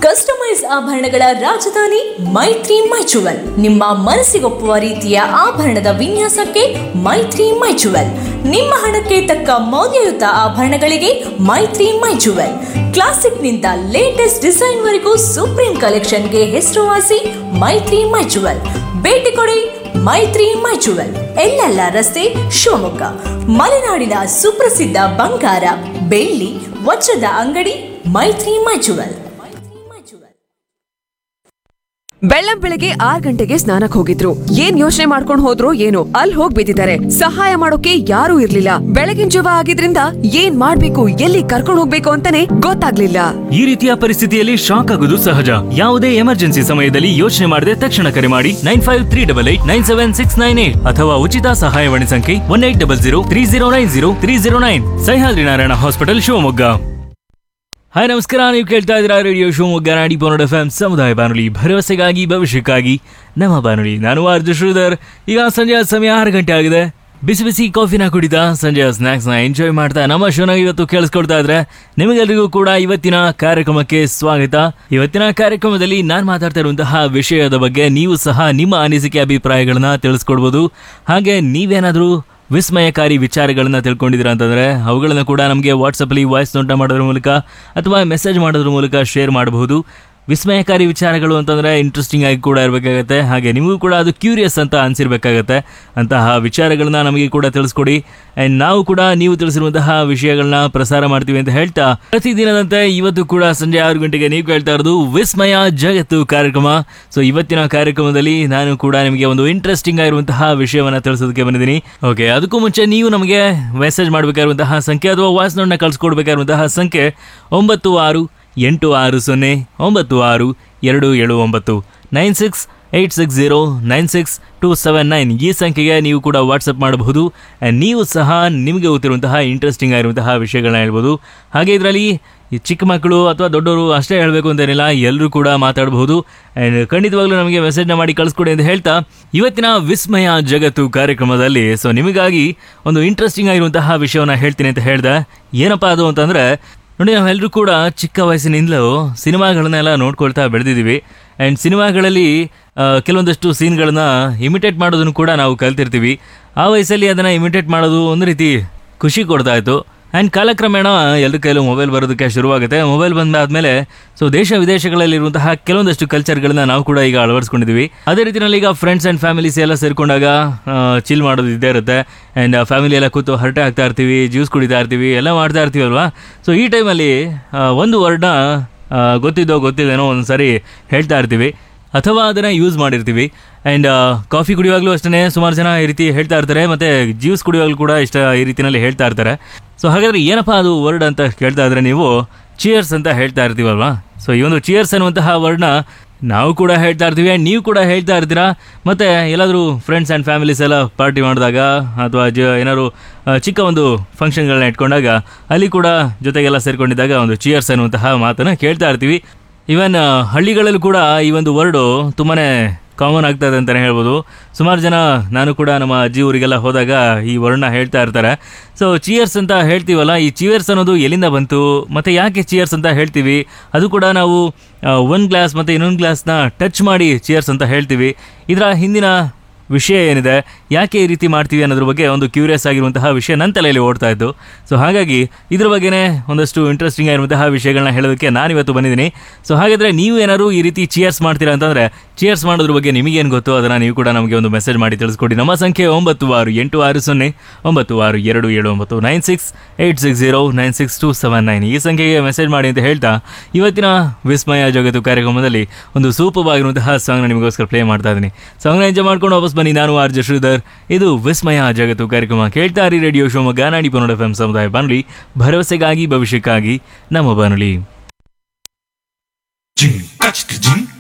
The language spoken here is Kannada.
ಕಸ್ಟಮೈಸ್ ಆಭರಣಗಳ ರಾಜಧಾನಿ ಮೈತ್ರಿ ಮೈಚುವಲ್ ನಿಮ್ಮ ಮನಸ್ಸಿಗೊಪ್ಪುವ ರೀತಿಯ ಆಭರಣದ ವಿನ್ಯಾಸಕ್ಕೆ ಮೈತ್ರಿ ಮೈಚುವಲ್ ನಿಮ್ಮ ಹಣಕ್ಕೆ ತಕ್ಕ ಮೌಲ್ಯಯುತ ಆಭರಣಗಳಿಗೆ ಮೈತ್ರಿ ಮೈಚುವಲ್ ಕ್ಲಾಸಿಕ್ನಿಂದ ಲೇಟೆಸ್ಟ್ ಡಿಸೈನ್ ವರೆಗೂ ಸುಪ್ರೀಂ ಕಲೆಕ್ಷನ್ಗೆ ಹೆಸರುವಾಸಿ ಮೈತ್ರಿ ಮೈಚುವಲ್ ಭೇಟಿ ಕೊಡಿ ಮೈತ್ರಿ ಮೈಚುವಲ್ ಎಲ್ಲೆಲ್ಲ ರಸ್ತೆ ಶಿವಮೊಗ್ಗ ಮಲೆನಾಡಿನ ಸುಪ್ರಸಿದ್ಧ ಬಂಗಾರ ಬೆಳ್ಳಿ ವಜ್ರದ ಅಂಗಡಿ ಮೈತ್ರಿ ಮೈಚುವಲ್ ಬೆಳ್ಳಂ ಬೆಳಗ್ಗೆ ಆರ್ ಗಂಟೆಗೆ ಸ್ನಾನಕ್ ಹೋಗಿದ್ರು ಏನ್ ಯೋಚನೆ ಮಾಡ್ಕೊಂಡ್ ಹೋದ್ರು ಏನೋ ಅಲ್ಲಿ ಹೋಗ್ ಬಿದ್ದಿದ್ದಾರೆ ಸಹಾಯ ಮಾಡೋಕೆ ಯಾರೂ ಇರ್ಲಿಲ್ಲ ಬೆಳಗಿನ ಜವ ಆಗಿದ್ರಿಂದ ಏನ್ ಮಾಡ್ಬೇಕು ಎಲ್ಲಿ ಕರ್ಕೊಂಡ್ ಹೋಗ್ಬೇಕು ಅಂತಾನೆ ಗೊತ್ತಾಗ್ಲಿಲ್ಲ ಈ ರೀತಿಯ ಪರಿಸ್ಥಿತಿಯಲ್ಲಿ ಶಾಕ್ ಆಗುವುದು ಸಹಜ ಯಾವುದೇ ಎಮರ್ಜೆನ್ಸಿ ಸಮಯದಲ್ಲಿ ಯೋಚನೆ ಮಾಡದೆ ತಕ್ಷಣ ಕರೆ ಮಾಡಿ nine five three double eight nine seven six nine eight ಅಥವಾ ಉಚಿತ ಸಹಾಯವಾಣಿ ಸಂಖ್ಯೆ one eight double zero three zero nine zero three zero nine Sahyadri Narayana hospital Shivamogga hi ನಮಸ್ಕಾರ ನೀವು ಕೇಳ್ತಾ ಇದ್ದೀರಾ ರೇಡಿಯೋ ಶಿವಮೊಗ್ಗ ನಾಡಿ ಪೌನಡ್ ಎಫ್ ಎಂ ಸಮುದಾಯ ಬಾನುಲಿ ಭರವಸೆಗಾಗಿ ಭವಿಷ್ಯಕ್ಕಾಗಿ ನಮ್ಮ ಬಾನುಲಿ ನಾನು ಆರ್ಜು ಶ್ರೀಧರ್ ಈಗ ಸಂಜೆಯ ಸಮಯ ಆರು ಗಂಟೆ ಆಗಿದೆ ಬಿಸಿ ಬಿಸಿ ಕಾಫಿನ ಕುಡಿತಾ ಸಂಜೆಯ ಸ್ನ್ಯಾಕ್ಸ್ನ ಎಂಜಾಯ್ ಮಾಡ್ತಾ ನಮ್ಮ ಶೋನ ಇವತ್ತು ಕೇಳಿಸ್ಕೊಡ್ತಾ ಇದ್ರೆ ನಿಮಗೆಲ್ಲರಿಗೂ ಕೂಡ ಇವತ್ತಿನ ಕಾರ್ಯಕ್ರಮಕ್ಕೆ ಸ್ವಾಗತ ಇವತ್ತಿನ ಕಾರ್ಯಕ್ರಮದಲ್ಲಿ ನಾನು ಮಾತಾಡ್ತಾ ಇರುವಂತಹ ವಿಷಯದ ಬಗ್ಗೆ ನೀವು ಸಹ ನಿಮ್ಮ ಅನಿಸಿಕೆ ಅಭಿಪ್ರಾಯಗಳನ್ನ ತಿಳಿಸ್ಕೊಡ್ಬೋದು ಹಾಗೆ ನೀವೇನಾದರೂ ವಿಸ್ಮಯಕಾರಿ ವಿಚಾರಗಳನ್ನ ತಿಳ್ಕೊಂಡಿದ್ದೀರಾ ಅಂತಂದ್ರೆ ಅವುಗಳನ್ನ ಕೂಡ ನಮಗೆ ವಾಟ್ಸಪ್ಪಲ್ಲಿ ವಾಯ್ಸ್ ನೋಟ ಮಾಡೋದ್ರ ಮೂಲಕ ಅಥವಾ ಮೆಸೇಜ್ ಮಾಡೋದ್ರ ಮೂಲಕ ಶೇರ್ ಮಾಡಬಹುದು ವಿಸ್ಮಯಕಾರಿ ವಿಚಾರಗಳು ಅಂತಂದ್ರೆ ಇಂಟ್ರೆಸ್ಟಿಂಗ್ ಆಗಿ ಕೂಡ ಇರಬೇಕಾಗತ್ತೆ ಹಾಗೆ ನಿಮಗೂ ಕೂಡ ಅದು ಕ್ಯೂರಿಯಸ್ ಅಂತ ಅನ್ಸಿರ್ಬೇಕಾಗತ್ತೆ ಅಂತಹ ವಿಚಾರಗಳನ್ನ ನಮಗೆ ಕೂಡ ತಿಳಿಸ್ಕೊಡಿ ಆ್ಯಂಡ್ ನಾವು ಕೂಡ ನೀವು ತಿಳಿಸಿರುವಂತಹ ವಿಷಯಗಳನ್ನ ಪ್ರಸಾರ ಮಾಡ್ತೀವಿ ಅಂತ ಹೇಳ್ತಾ ಪ್ರತಿದಿನದಂತೆ ಇವತ್ತು ಕೂಡ ಸಂಜೆ ಆರು ಗಂಟೆಗೆ ನೀವು ಕೇಳ್ತಾ ಇರೋದು ವಿಸ್ಮಯ ಜಗತ್ತು ಕಾರ್ಯಕ್ರಮ ಸೊ ಇವತ್ತಿನ ಕಾರ್ಯಕ್ರಮದಲ್ಲಿ ನಾನು ಕೂಡ ನಿಮಗೆ ಒಂದು ಇಂಟ್ರೆಸ್ಟಿಂಗ್ ಆಗಿರುವಂತಹ ವಿಷಯವನ್ನ ತಿಳಿಸೋದಕ್ಕೆ ಬಂದಿದ್ದೀನಿ ಓಕೆ ಅದಕ್ಕೂ ಮುಂಚೆ ನೀವು ನಮಗೆ ಮೆಸೇಜ್ ಮಾಡಬೇಕಾಗಿರುವಂತಹ ಸಂಖ್ಯೆ ಅಥವಾ ವಾಯ್ಸ್ ನೋಟ್ನ ಕಳಿಸ್ಕೊಡ್ಬೇಕಾಗಿರುವಂತಹ ಸಂಖ್ಯೆ ಒಂಬತ್ತು ಆರು ಎಂಟು ಆರು ಸೊನ್ನೆ ಒಂಬತ್ತು ಆರು ಎರಡು ಏಳು ಒಂಬತ್ತು nine six eight six zero nine six two seven nine ಈ ಸಂಖ್ಯೆಗೆ ನೀವು ಕೂಡ ವಾಟ್ಸಪ್ ಮಾಡಬಹುದು And ನೀವು ಸಹ ನಿಮಗೆ ಗೊತ್ತಿರುವಂತಹ ಇಂಟ್ರೆಸ್ಟಿಂಗ್ ಆಗಿರುವಂತಹ ವಿಷಯಗಳನ್ನ ಹೇಳ್ಬೋದು ಹಾಗೆ ಇದರಲ್ಲಿ ಈ ಚಿಕ್ಕ ಮಕ್ಕಳು ಅಥವಾ ದೊಡ್ಡವರು ಅಷ್ಟೇ ಹೇಳಬೇಕು ಅಂತೇನಿಲ್ಲ ಎಲ್ಲರೂ ಕೂಡ ಮಾತಾಡಬಹುದು ಆ್ಯಂಡ್ ಖಂಡಿತವಾಗ್ಲೂ ನಮಗೆ ಮೆಸೇಜ್ನ ಮಾಡಿ ಕಳಿಸ್ಕೊಡಿ ಅಂತ ಹೇಳ್ತಾ ಇವತ್ತಿನ ವಿಸ್ಮಯ ಜಗತ್ತು ಕಾರ್ಯಕ್ರಮದಲ್ಲಿ ಸೊ ನಿಮಗಾಗಿ ಒಂದು ಇಂಟ್ರೆಸ್ಟಿಂಗ್ ಆಗಿರುವಂತಹ ವಿಷಯವನ್ನು ಹೇಳ್ತೀನಿ ಅಂತ ಹೇಳ್ದೆ ಏನಪ್ಪಾ ಅದು ಅಂತಂದ್ರೆ ನೋಡಿ ನಾವೆಲ್ಲರೂ ಕೂಡ ಚಿಕ್ಕ ವಯಸ್ಸಿನಿಂದಲೂ ಸಿನಿಮಾಗಳನ್ನೆಲ್ಲ ನೋಡ್ಕೊಳ್ತಾ ಬೆಳೆದಿದ್ದೀವಿ ಆ್ಯಂಡ್ ಸಿನಿಮಾಗಳಲ್ಲಿ ಆ, ಕೆಲವೊಂದಷ್ಟು ಸೀನ್ಗಳನ್ನ ಇಮಿಟೇಟ್ ಮಾಡೋದನ್ನು ಕೂಡ ನಾವು ಕಲ್ತಿರ್ತೀವಿ ಆ ವಯಸ್ಸಲ್ಲಿ ಅದನ್ನು ಇಮಿಟೇಟ್ ಮಾಡೋದು ಒಂದು ರೀತಿ ಖುಷಿ ಕೊಡ್ತಾ ಇತ್ತು ಆ್ಯಂಡ್ ಕಾಲಕ್ರಮೇಣ ಎಲ್ಲರ ಕೈಲೂ ಮೊಬೈಲ್ ಬರೋದಕ್ಕೆ ಶುರುವಾಗುತ್ತೆ ಮೊಬೈಲ್ ಬಂದಾದ್ಮೇಲೆ ಸೊ ದೇಶ ವಿದೇಶಗಳಲ್ಲಿರುವಂತಹ ಕೆಲವೊಂದಷ್ಟು ಕಲ್ಚರ್ಗಳನ್ನ ನಾವು ಕೂಡ ಈಗ ಅಳವಡಿಸ್ಕೊಂಡಿದ್ದೀವಿ ಅದೇ ರೀತಿಯಲ್ಲಿ ಈಗ ಫ್ರೆಂಡ್ಸ್ ಆ್ಯಂಡ್ ಫ್ಯಾಮಿಲೀಸ್ ಎಲ್ಲ ಸೇರ್ಕೊಂಡಾಗ ಚಿಲ್ ಮಾಡೋದು ಇದ್ದೇ ಇರುತ್ತೆ ಆ್ಯಂಡ್ ಫ್ಯಾಮಿಲಿ ಎಲ್ಲ ಕೂತು ಹರಟೆ ಹಾಕ್ತಾ ಇರ್ತೀವಿ ಜ್ಯೂಸ್ ಕುಡಿತಾ ಇರ್ತೀವಿ ಎಲ್ಲ ಮಾಡ್ತಾ ಇರ್ತೀವಿ ಅಲ್ವಾ ಸೊ ಈ ಟೈಮಲ್ಲಿ ಒಂದು ವರ್ಡ್ನ ಗೊತ್ತಿದ್ದೋ ಗೊತ್ತಿದ್ದೇನೋ ಒಂದು ಸರಿ ಹೇಳ್ತಾ ಇರ್ತೀವಿ ಅಥವಾ ಅದನ್ನು ಯೂಸ್ ಮಾಡಿರ್ತೀವಿ ಆ್ಯಂಡ್ ಕಾಫಿ ಕುಡಿಯುವಾಗಲೂ ಅಷ್ಟೇ ಸುಮಾರು ಜನ ಈ ರೀತಿ ಹೇಳ್ತಾ ಇರ್ತಾರೆ ಮತ್ತು ಜ್ಯೂಸ್ ಕುಡಿಯುವಾಗಲೂ ಕೂಡ ಇಷ್ಟ ಈ ರೀತಿಯಲ್ಲಿ ಹೇಳ್ತಾ ಇರ್ತಾರೆ ಸೊ ಹಾಗಾದರೆ ಏನಪ್ಪ ಅದು ವರ್ಡ್ ಅಂತ ಕೇಳ್ತಾ ಇದ್ರೆ ನೀವು ಚಿಯರ್ಸ್ ಅಂತ ಹೇಳ್ತಾ ಇರ್ತೀವಲ್ವಾ ಸೊ ಈ ಒಂದು ಚಿಯರ್ಸ್ ಅನ್ನುವಂತಹ ವರ್ಡ್ನ ನಾವು ಕೂಡ ಹೇಳ್ತಾ ಇರ್ತೀವಿ ಆ್ಯಂಡ್ ನೀವು ಕೂಡ ಹೇಳ್ತಾ ಇರ್ತೀರಾ ಮತ್ತು ಎಲ್ಲಾದರೂ ಫ್ರೆಂಡ್ಸ್ ಆ್ಯಂಡ್ ಫ್ಯಾಮಿಲೀಸ್ ಎಲ್ಲ ಪಾರ್ಟಿ ಮಾಡಿದಾಗ ಅಥವಾ ಜ ಏನಾದ್ರು ಆ, ಚಿಕ್ಕ ಒಂದು ಫಂಕ್ಷನ್ಗಳನ್ನ ಇಟ್ಕೊಂಡಾಗ ಅಲ್ಲಿ ಕೂಡ ಜೊತೆಗೆಲ್ಲ ಸೇರ್ಕೊಂಡಿದ್ದಾಗ ಒಂದು ಚಿಯರ್ಸ್ ಅನ್ನುವಂತಹ ಮಾತನ್ನು ಕೇಳ್ತಾ ಇರ್ತೀವಿ ಈವನ್ ಹಳ್ಳಿಗಳಲ್ಲೂ ಕೂಡ ಈ ಒಂದು ವರ್ಡು ತುಂಬಾ ಕಾಮನ್ ಆಗ್ತಾ ಇದೆ ಅಂತಲೇ ಹೇಳ್ಬೋದು ಸುಮಾರು ಜನ ನಾನು ಕೂಡ ನಮ್ಮ ಅಜ್ಜಿ ಊರಿಗೆಲ್ಲ ಹೋದಾಗ ಈ ವರ್ಡ್ನ ಹೇಳ್ತಾ ಇರ್ತಾರೆ ಸೊ ಚಿಯರ್ಸ್ ಅಂತ ಹೇಳ್ತೀವಲ್ಲ ಈ ಚಿಯರ್ಸ್ ಅನ್ನೋದು ಎಲ್ಲಿಂದ ಬಂತು ಮತ್ತು ಯಾಕೆ ಚಿಯರ್ಸ್ ಅಂತ ಹೇಳ್ತೀವಿ ಅದು ಕೂಡ ನಾವು ಒಂದು ಗ್ಲಾಸ್ ಮತ್ತು ಇನ್ನೊಂದು ಗ್ಲಾಸ್ನ ಟಚ್ ಮಾಡಿ ಚಿಯರ್ಸ್ ಅಂತ ಹೇಳ್ತೀವಿ ಇದರ ಹಿಂದಿನ ವಿಷಯ ಏನಿದೆ ಯಾಕೆ ಈ ರೀತಿ ಮಾಡ್ತೀವಿ ಅನ್ನೋದ್ರ ಬಗ್ಗೆ ಒಂದು ಕ್ಯೂರಿಯಸ್ ಆಗಿರುವಂತಹ ವಿಷಯ ನನ್ನ ತಲೆಯಲ್ಲಿ ಓಡ್ತಾ ಇತ್ತು ಸೊ ಹಾಗಾಗಿ ಇದ್ರ ಬಗ್ಗೆನೇ ಒಂದಷ್ಟು ಇಂಟ್ರೆಸ್ಟಿಂಗ್ ಆಗಿರುವಂತಹ ವಿಷಯಗಳನ್ನ ಹೇಳೋದಕ್ಕೆ ನಾನು ಇವತ್ತು ಬಂದಿದ್ದೀನಿ ಸೊ ಹಾಗಾದರೆ ನೀವು ಏನಾದ್ರು ಈ ರೀತಿ ಚಿಯರ್ಸ್ ಮಾಡ್ತೀರಾ ಅಂತಂದರೆ ಚಿಯರ್ಸ್ ಮಾಡೋದ್ರ ಬಗ್ಗೆ ನಿಮಗೇನು ಗೊತ್ತು ಅದನ್ನು ನೀವು ಕೂಡ ನಮಗೆ ಒಂದು ಮೆಸೇಜ್ ಮಾಡಿ ತಿಳಿಸ್ಕೊಡಿ ನಮ್ಮ ಸಂಖ್ಯೆ ಒಂಬತ್ತು ಆರು ಎಂಟು ಆರು ಸೊನ್ನೆ ಒಂಬತ್ತು ಆರು ಎರಡು ಏಳು ಒಂಬತ್ತು nine six eight six zero nine six two seven nine ಈ ಸಂಖ್ಯೆಗೆ ಮೆಸೇಜ್ ಮಾಡಿ ಅಂತ ಹೇಳ್ತಾ ಇವತ್ತಿನ ವಿಸ್ಮಯ ಜಗತ್ತು ಕಾರ್ಯಕ್ರಮದಲ್ಲಿ ಒಂದು ಸೂಪರ್ ಆಗಿರುವಂತಹ ಸಾಂಗ್ನ ನಿಮಗೋಸ್ಕರ ಪ್ಲೇ ಮಾಡ್ತಾ ಇದ್ದೀನಿ ಸಾಂಗ್ನ ಎಂಜಾಯ್ ಮಾಡ್ಕೊಂಡು ವಾಪಸ್ ಬನ್ನಿ ನಾನು ಆರ್ ಜೆ ಶ್ರೀಧರ್ ಇದು ವಿಸ್ಮಯ ಜಗತ್ತು ಕಾರ್ಯಕ್ರಮ ಕೇಳ್ತಾ ಇರಿ ರೇಡಿಯೋ ಶಿವಮೊಗ್ಗ ನಾಡಿ ಪನ್ನಡ ಎಫ್ ಎಂ ಸಮುದಾಯ ಬಾನುಲಿ ಭರವಸೆಗಾಗಿ ಭವಿಷ್ಯಕ್ಕಾಗಿ ನಮ್ಮ ಬಾನುಲಿ Jing, touch the jing,